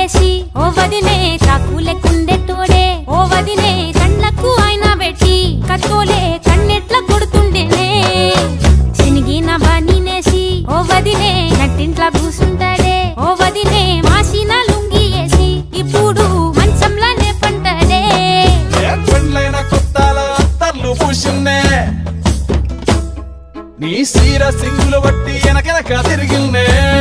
వేసి ఓ వదినే చాకులెక్కుండే తోడే ఓ వదినే కండ్లకు ఆయన పెట్టి కత్తోలే కన్నెట్ల కొడుతుండేనే చినిగిన బానినేసి ఓ వదినే నట్టింట్ల కూసుంటాడే ఓ వదినే మాసిన లుంగి వేసి ఇప్పుడు మంచంలానే పంటాడే ఏ పెండ్లైన కొత్తాల అత్తర్లు పూసిందే నీ సీర సింగులు బట్టి వెనకెనక తిరిగిందే